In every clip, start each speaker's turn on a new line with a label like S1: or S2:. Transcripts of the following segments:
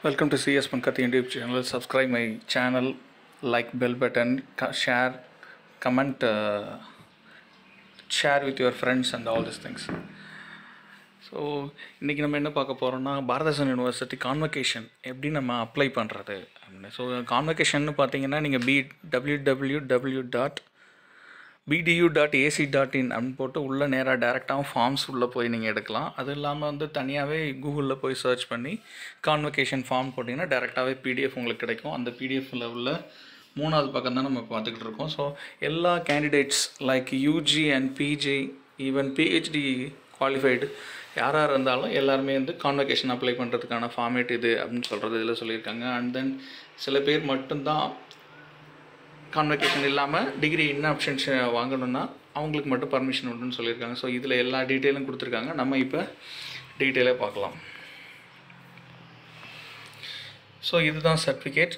S1: Welcome to CS Pankati YouTube channel. Subscribe my channel, like bell button, co- share, comment, uh, share with your friends and all these things. So இன்றைக்கி நம்ம என்ன பார்க்க போகிறோம்னா பாரதாசன் university convocation எப்படி நம்ம apply பண்ணுறது அப்படின்னு so convocation பார்த்தீங்கன்னா நீங்கள் பி W W W dot BDU dot AC dot in அப்படின்னு போட்டு உள்ளே நேராக டேரெக்டாகவும் ஃபார்ம்ஸ் உள்ளே போய் நீங்கள் எடுக்கலாம் அது இல்லாமல் வந்து தனியாகவே கூகுளில் போய் சர்ச் பண்ணி கான்வகேஷன் ஃபார்ம் போட்டிங்கன்னா டேரெக்டாகவே பிடிஎஃப் உங்களுக்கு கிடைக்கும் அந்த பிடிஎஃப்ல உள்ள மூணாவது பக்கம் தான் நம்ம பார்த்துக்கிட்டு இருக்கோம் ஸோ எல்லா candidates like UG and PG even PhD qualified யார் யார் இருந்தாலும் எல்லாருமே வந்து கான்வகேஷன் அப்ளை பண்ணுறதுக்கான ஃபார்மேட் இது அப்படின்னு சொல்கிறது இதில் சொல்லியிருக்காங்க அண்ட் தென் சில பேர் மட்டும்தான் கான்வெகேஷன் இல்லாமல் டிகிரி என்ன ஆப்ஷன்ஸ் வாங்கணும்னா அவங்களுக்கு மட்டும் பர்மிஷன் உண்டுன்னு சொல்லியிருக்காங்க ஸோ இதில் எல்லா டீட்டெயிலும் கொடுத்துருக்காங்க நம்ம இப்போ டீட்டெயிலாக பார்க்கலாம் ஸோ இதுதான் சர்டிஃபிகேட்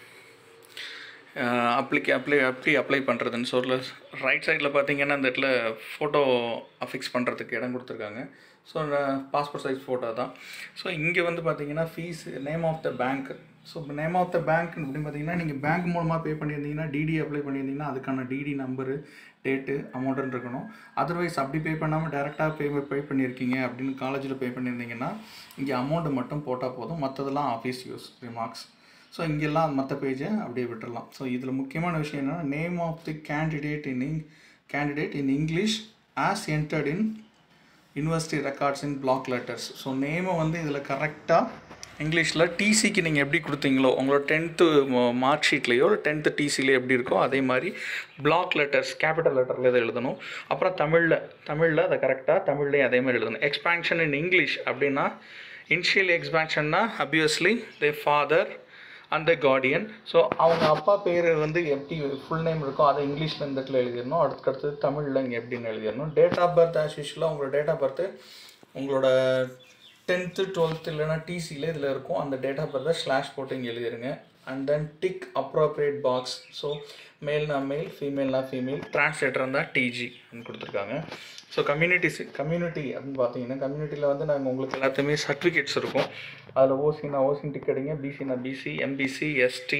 S1: அப்ளிகே அப்ளை எப்படி அப்ளை பண்ணுறதுன்னு சொல்ல ரைட் சைடில் பார்த்தீங்கன்னா இந்த இடத்துல ஃபோட்டோ அஃபிக்ஸ் பண்ணுறதுக்கு இடம் கொடுத்துருக்காங்க ஸோ பாஸ்போர்ட் சைஸ் ஃபோட்டோ தான் ஸோ இங்கே வந்து பார்த்தீங்கன்னா fees name of the bank so name of the bank அப்படின்னு பார்த்தீங்கன்னா நீங்கள் பேங்க் மூலமாக பே பண்ணியிருந்தீங்கன்னா டிடி அப்ளை பண்ணியிருந்தீங்கன்னா அதுக்கான டிடி நம்பரு டேட்டு அமௌண்ட்டுன்னு இருக்கணும் அதர்வைஸ் அப்படி பே பண்ணாமல் டேரெக்டாக பே பே பண்ணியிருக்கீங்க அப்படின்னு காலேஜில் பே பண்ணியிருந்தீங்கன்னா இங்கே அமௌண்ட்டு மட்டும் போட்டால் போதும் மற்றதெல்லாம் ஆஃபீஸ் யூஸ் ரிமார்க்ஸ் ஸோ இங்கெல்லாம் மற்ற பேஜை அப்படியே விட்டுடலாம் ஸோ இதில் முக்கியமான விஷயம் என்னென்னா name of the candidate in Eng candidate in English as entered in university records in block letters so நேமை வந்து இதில் கரெக்டாக இங்கிலீஷில் டிசிக்கு நீங்கள் எப்படி கொடுத்தீங்களோ உங்களோட டென்த்து மார்க் ஷீட்லேயோ டென்த்து டிசிலேயோ எப்படி இருக்கோ அதே மாதிரி பிளாக் லெட்டர்ஸ் கேபிட்டல் லெட்டரில் இதை எழுதணும் அப்புறம் தமிழில் தமிழில் அதை கரெக்டாக தமிழ்லேயும் அதே மாதிரி எழுதணும் எக்ஸ்பேன்ஷன் இன் இங்கிலீஷ் அப்படின்னா இனிஷியல் எக்ஸ்பேன்ஷன்னா அபியஸ்லி தே ஃபாதர் அந்த கார்டியன் ஸோ அவங்க அப்பா பேர் வந்து எப்படி ஃபுல் நேம் இருக்கோ அதை இங்கிலீஷில் இந்த இடத்துல எழுதிடணும் அடுத்தடுத்து தமிழில் இங்கே எப்படின்னு எழுதிடணும் டேட் ஆஃப் பர்த் ஆஸ் யூஸ்வலாக உங்களோட டேட் ஆஃப் பர்த்து உங்களோட டென்த்து டுவெல்த்து இல்லைனா டிசியில் இதில் இருக்கும் அந்த டேட் ஆஃப் பர்த்தை ஸ்லாஷ் போட்டு இங்கே எழுதிருங்க and then tick appropriate box so மேல்னா மேல் ஃபீமேல்னா ஃபீமேல் டிரான்ஸ்லேட்டர் இருந்தால் டிஜி அப்படின்னு கொடுத்துருக்காங்க ஸோ கம்யூனிட்டிஸ் கம்யூனிட்டி அப்படின்னு பார்த்தீங்கன்னா கம்யூனிட்டியில் வந்து நாங்கள் உங்களுக்கு எல்லாத்தையுமே சர்டிஃபிகேட்ஸ் இருக்கும் அதில் ஓசினா ஓசின் டிக்கெட்டுங்க பிசினா BC MBC ST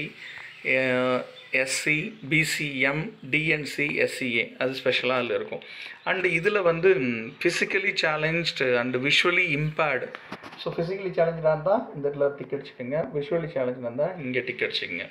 S1: SC BCM DNC SCA அது ஸ்பெஷலாக அதில் இருக்கும் அண்டு இதில் வந்து physically challenged and visually impaired so physically சேலஞ்சாக இருந்தால் இந்த இடத்துல டிக்கெட் வச்சுக்கோங்க விஷுவலி சேலஞ்சாக இருந்தால் இங்கே டிக்கெட் வச்சுக்கோங்க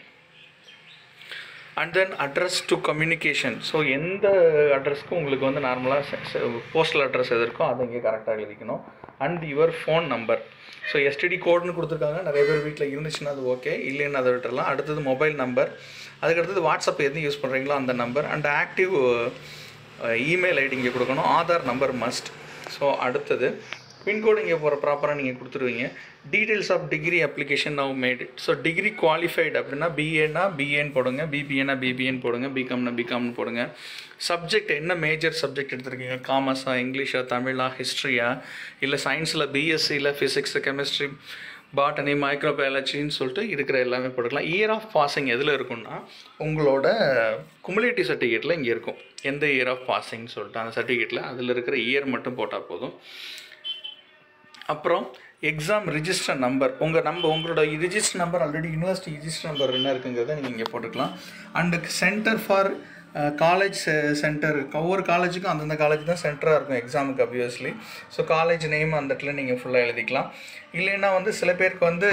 S1: and then address to communication so எந்த அட்ரஸ்க்கும் உங்களுக்கு வந்து நார்மலாக போஸ்டல் அட்ரஸ் எது இருக்கோ அதை இங்கே கரெக்டாக எழுதிக்கணும் and your phone number so STD கோடுன்னு கொடுத்துருக்காங்க நிறைய பேர் வீட்டில் இருந்துச்சுன்னா அது ஓகே இல்லைன்னு அதை விட்டுறலாம் அடுத்தது மொபைல் நம்பர் அதுக்கடுத்தது வாட்ஸ்அப் எது யூஸ் பண்ணுறீங்களோ அந்த number and active email ID இங்கே கொடுக்கணும் ஆதார் நம்பர் மஸ்ட் ஸோ அடுத்தது பின்கோடு இங்கே போகிற ப்ராப்பராக நீங்கள் கொடுத்துருவீங்க details of degree application now made so degree qualified அப்படின்னா பிஏனா பிஏன்னு போடுங்க பிபிஏனா பிபிஏன்னு போடுங்க பிகாம்னா பிகாம்னு போடுங்க சப்ஜெக்ட் என்ன மேஜர் சப்ஜெக்ட் எடுத்திருக்கீங்க காமர்ஸா இங்கிலீஷா தமிழா ஹிஸ்ட்ரியா இல்லை சயின்ஸில் பிஎஸ்சியில் ஃபிசிக்ஸ் கெமிஸ்ட்ரி பாட்டனி மைக்ரோபயாலஜின்னு சொல்லிட்டு இருக்கிற எல்லாமே போட்டுக்கலாம் இயர் ஆஃப் பாசிங் எதில் இருக்குன்னா உங்களோட குமுலேட்டிவ் சர்டிஃபிகேட்டில் இங்கே இருக்கும் எந்த இயர் ஆஃப் பாசிங்னு சொல்லிட்டு அந்த சர்டிஃபிகேட்டில் அதில் இருக்கிற இயர் மட்டும் போட்டால் போதும் அப்புறம் எக்ஸாம் ரிஜிஸ்டர் நம்பர் உங்கள் நம்பர் உங்களோட register number already university register number என்ன இருக்குங்கிறத நீங்கள் இங்கே போட்டுக்கலாம் and centre for college centre ஒவ்வொரு காலேஜுக்கும் அந்தந்த காலேஜ் தான் சென்டராக இருக்கும் எக்ஸாமுக்கு அப்வியஸ்லி ஸோ காலேஜ் நேம் அந்த இடத்துல நீங்கள் ஃபுல்லாக எழுதிக்கலாம் இல்லைன்னா வந்து சில பேருக்கு வந்து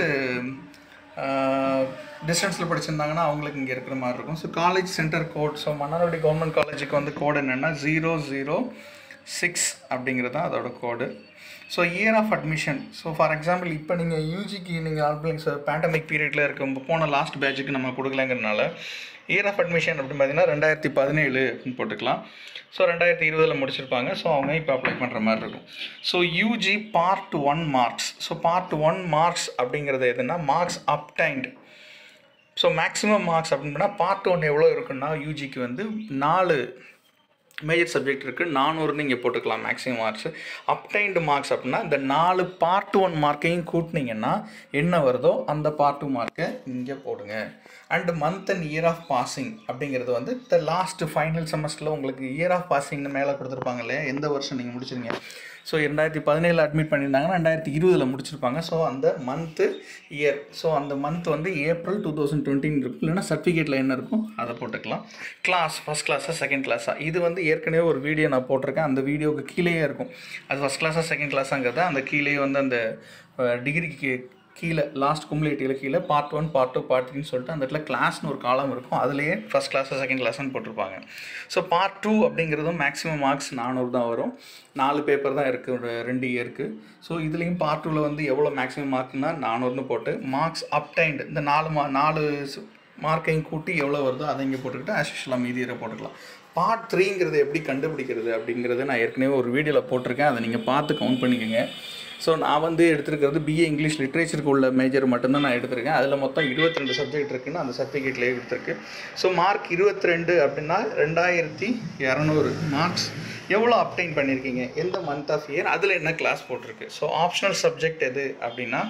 S1: டிஸ்டன்ஸில் படிச்சிருந்தாங்கன்னா அவங்களுக்கு இங்கே இருக்கிற மாதிரி இருக்கும் so college centre code so Mannargudi government காலேஜுக்கு வந்து கோடு என்னென்னா ஜீரோ ஜீரோ சிக்ஸ் அப்படிங்கிறது தான் அதோட code so year of admission so for example இப்போ நீங்கள் யூஜிக்கு நீங்கள் ஆல்பிளிங்ஸ் பேண்டமிக் பீரியடில் இருக்க போன லாஸ்ட் பேட்சுக்கு நம்ம கொடுக்கலங்கிறதுனால இயர் ஆஃப் அட்மிஷன் அப்படின்னு பார்த்தீங்கன்னா ரெண்டாயிரத்தி பதினேழு அப்படின்னு போட்டுக்கலாம் ஸோ ரெண்டாயிரத்தி இருபதில் முடிச்சிருப்பாங்க ஸோ அவங்க இப்போ அப்ளை பண்ணுற மாதிரி இருக்கும் so UG part one marks so part one marks அப்படிங்கிறது எதுனா marks obtained so maximum marks அப்படின்னா பார்ட் ஒன் எவ்வளோ இருக்குன்னா யூஜிக்கு வந்து நாலு மேஜர் சப்ஜெக்ட் இருக்குது நானூறுன்னு இங்கே போட்டுக்கலாம் மேக்ஸிமம் மார்க்ஸ் அப்டைன்டு மார்க்ஸ் அப்படின்னா இந்த நாலு பார்ட் ஒன் மார்க்கையும் கூட்டினீங்கன்னா என்ன வருதோ அந்த பார்ட் டூ மார்க்கை இங்கே போடுங்க and month and year of passing அப்படிங்கிறது வந்து இந்த லாஸ்ட் ஃபைனல் செமஸ்டரில் உங்களுக்கு இயர் ஆஃப் பாசிங்னு மேலே கொடுத்துருப்பாங்க இல்லையா எந்த வருஷம் நீங்கள் முடிச்சிருங்க ஸோ ரெண்டாயிரத்தி பதினேழில் அட்மிட் பண்ணியிருந்தாங்கன்னா ரெண்டாயிரத்தி இருபதில் முடிச்சிருப்பாங்க ஸோ அந்த மந்த்து இயர் ஸோ அந்த மந்த் வந்து ஏப்ரல் டூ தௌசண்ட் டுவெண்ட்டின்னு இருக்கும் இல்லைன்னா சர்டிஃபிகேட்டில் என்ன இருக்கும் அதை போட்டுக்கலாம் கிளாஸ் ஃபஸ்ட் கிளாஸாக செகண்ட் கிளாஸாக இது வந்து ஏற்கனவே ஒரு வீடியோ நான் போட்டிருக்கேன் அந்த வீடியோவுக்கு கீழேயே இருக்கும் அது ஃபஸ்ட் கிளாஸாக செகண்ட் கிளாஸாங்கிறத அந்த கீழே வந்து அந்த டிகிரிக்கு கீழே லாஸ்ட் குமுலேட்டிவில் கீழே part one part two part த்ரீன்னு சொல்லிட்டு அந்த இடத்துல கிளாஸ்னு ஒரு காலம் இருக்கும் அதுலேயே ஃபஸ்ட் கிளாஸாக செகண்ட் கிளாஸ்னு போட்டிருப்பாங்க ஸோ பார்ட் டூ அப்படிங்கிறதும் மேக்ஸிமம் மார்க்ஸ் நானூறு தான் வரும் நாலு பேப்பர் தான் இருக்குது ஒரு ரெண்டு இயருக்கு ஸோ இதுலேயும் பார்ட் டூவில் வந்து எவ்வளோ மேக்ஸிமம் மார்க்னா நானூறுன்னு போட்டு மார்க்ஸ் அப்டைன்டு இந்த நாலு மா நாலு மார்க்கையும் கூட்டி எவ்வளோ வருதோ அதை இங்கே போட்டுக்கிட்டு ஆஸ் மீதி இதை போட்டுக்கலாம் பார்ட் த்ரீங்கிறது எப்படி கண்டுபிடிக்கிறது அப்படிங்கிறது நான் ஏற்கனவே ஒரு வீடியோவில் போட்டிருக்கேன் அதை நீங்கள் பார்த்து கவுண்ட் பண்ணிக்கோங்க ஸோ நான் வந்து எடுத்திருக்கிறது பிஏ இங்கிலீஷ் லிட்ரேச்சருக்கு உள்ள மேஜர் மட்டும்தான் நான் எடுத்திருக்கேன் அதில் மொத்தம் 22 சப்ஜெக்ட் இருக்குன்னு அந்த சர்டிஃபிகேட்லேயே எடுத்திருக்கு ஸோ மார்க் 22 அப்படின்னா ரெண்டாயிரத்தி இரநூறு மார்க்ஸ் எவ்வளோ அப்டைன் பண்ணியிருக்கீங்க எந்த மந்த் ஆஃப் இயர் அதில் என்ன கிளாஸ் போட்டிருக்கு ஸோ ஆப்ஷனல் சப்ஜெக்ட் எது அப்படின்னா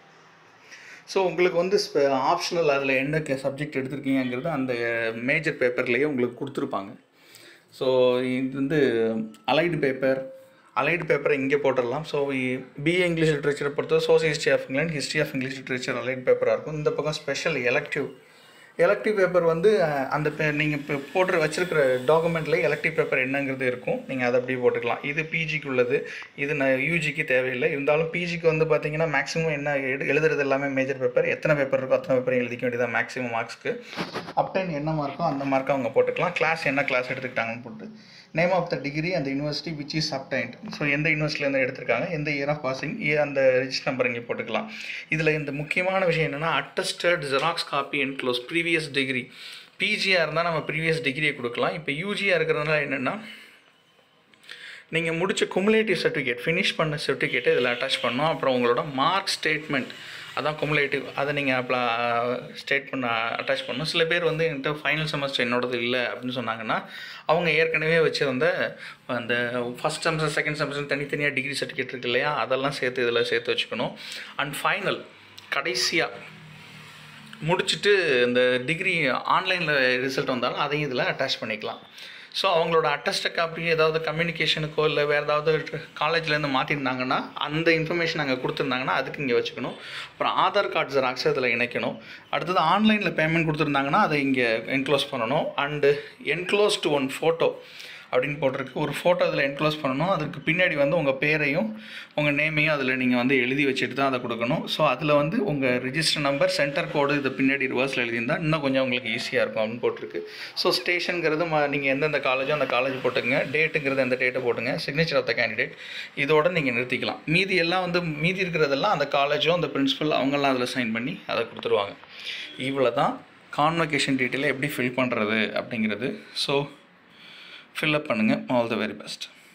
S1: ஸோ உங்களுக்கு வந்து ஆப்ஷனல் அதில் என்ன சப்ஜெக்ட் எடுத்திருக்கீங்கிறது அந்த மேஜர் பேப்பர்லேயே உங்களுக்கு கொடுத்துருப்பாங்க ஸோ இது வந்து அலைடு பேப்பர் அலைடு பேப்பரை இங்கே போட்டுடலாம் ஸோ பிஏ இங்கிலீஷ் லிட்ரேச்சரை பொறுத்த social history of England history of English literature allied பேப்பராக இருக்கும் இந்த பக்கம் ஸ்பெஷல் எலக்டிவ் எலக்டிவ் பேப்பர் வந்து அஹ், அந்த பே நீங்கள் இப்போ போட்டு வச்சிருக்கிற டாக்குமெண்ட்டில் எலக்டிவ் பேப்பர் என்னங்கிறது இருக்கும் நீங்கள் அதை அப்படியே போட்டுக்கலாம் இது பிஜிக்கு உள்ளது இது நான் யூஜிக்கு தேவையில்லை இருந்தாலும் பிஜிக்கு வந்து பார்த்தீங்கன்னா மேக்ஸிமம் என்ன எடு எழுதுறது எல்லாமே மேஜர் பேப்பர் எத்தனை பேப்பர் இருக்கோ அத்தனை பேப்பரையும் எழுதிக்க வேண்டியதான் மேக்ஸிமம் மார்க்ஸ்க்கு அப்டைன் என்ன மார்க்கோ அந்த மார்க்கை அவங்க போட்டுக்கலாம் கிளாஸ் என்ன கிளாஸ் எடுத்துக்கிட்டாங்கன்னு போட்டு நேம் ஆஃப் த டிகிரி அந்த university which is obtained so எந்த யூனிவர்சிட்டிலேருந்து எடுத்திருக்காங்க எந்த இயர் ஆஃப் பாசிங் அந்த ரிஜிஸ்டர் நம்பர் இங்கே போட்டுக்கலாம் இதில் இந்த முக்கியமான விஷயம் என்னென்னா attested xerox copy and close previous degree பிஜியாக இருந்தால் நம்ம ப்ரீவியஸ் டிகிரியை கொடுக்கலாம் இப்போ யூஜியாக இருக்கிறதுனால என்னென்னா நீங்கள் முடிச்ச குமுலேட்டிவ் சர்டிஃபிகேட் ஃபினிஷ் பண்ண சர்டிஃபிகேட்டை இதில் அட்டாச் பண்ணணும் அப்புறம் உங்களோட மார்க் ஸ்டேட்மெண்ட் அதான் குமுலேட்டிவ் அதை நீங்கள் அப்போ ஸ்டேட் பண்ண அட்டாச் பண்ணணும் சில பேர் வந்து என்கிட்ட ஃபைனல் செமஸ்டர் என்னோடது இல்லை அப்படின்னு சொன்னாங்கன்னா அவங்க ஏற்கனவே வச்சிருந்த அந்த ஃபஸ்ட் செமஸ்டர் செகண்ட் செமஸ்டர் தனித்தனியாக டிகிரி சர்டிஃபிகேட் இருக்கு இல்லையா அதெல்லாம் சேர்த்து இதில் சேர்த்து வச்சுக்கணும் அண்ட் ஃபைனல் கடைசியாக முடிச்சுட்டு இந்த டிகிரி ஆன்லைனில் ரிசல்ட் வந்தாலும் அதையும் இதில் அட்டாச் பண்ணிக்கலாம் ஸோ அவங்களோட அட்டஸ்ட காப்பி ஏதாவது கம்யூனிகேஷனுக்கோ இல்லை வேறு ஏதாவது காலேஜ்லேருந்து மாற்றிருந்தாங்கன்னா அந்த இன்ஃபர்மேஷன் அங்கே கொடுத்துருந்தாங்கன்னா அதுக்கு இங்கே வச்சுக்கணும் அப்புறம் ஆதார் கார்டு ஜெராக்ஸ் இதில் இணைக்கணும் அடுத்தது ஆன்லைனில் பேமெண்ட் கொடுத்துருந்தாங்கன்னா அதை இங்கே என்க்ளோஸ் பண்ணணும் அண்டு என்க்ளோஸ் டு ஒன் ஃபோட்டோ அப்படின்னு போட்டிருக்கு ஒரு ஃபோட்டோ அதில் என்க்ளோஸ் பண்ணணும் அதுக்கு பின்னாடி வந்து உங்கள் பேரையும் உங்கள் நேமையும் அதில் நீங்கள் வந்து எழுதி வச்சுட்டு தான் அதை கொடுக்கணும் ஸோ அதில் வந்து உங்கள் ரிஜிஸ்டர் நம்பர் சென்டர் கோடு இது பின்னாடி ரிவர்ஸில் எழுதியிருந்தால் இன்னும் கொஞ்சம் உங்களுக்கு ஈஸியாக இருக்கும் அப்படின்னு போட்டிருக்கு ஸோ ஸ்டேஷனுங்கிறது நீங்கள் எந்தெந்த காலேஜோ அந்த காலேஜ் போட்டுங்க டேட்டுங்கிறது அந்த டேட்டை போட்டுங்க சிக்னேச்சர் ஆஃப் த கேண்டிடேட் இதோட நீங்கள் நிறுத்திக்கலாம் மீதி எல்லாம் வந்து மீதி இருக்கிறதெல்லாம் அந்த காலேஜோ அந்த பிரின்சிபல் அவங்கெல்லாம் அதில் சைன் பண்ணி அதை கொடுத்துருவாங்க இவ்வளோ தான் கான்வகேஷன் டீட்டெயிலை எப்படி ஃபில் பண்ணுறது அப்படிங்கிறது ஸோ ஃபில்அப் பண்ணுங்கள் ஆல் த வெரி பெஸ்ட்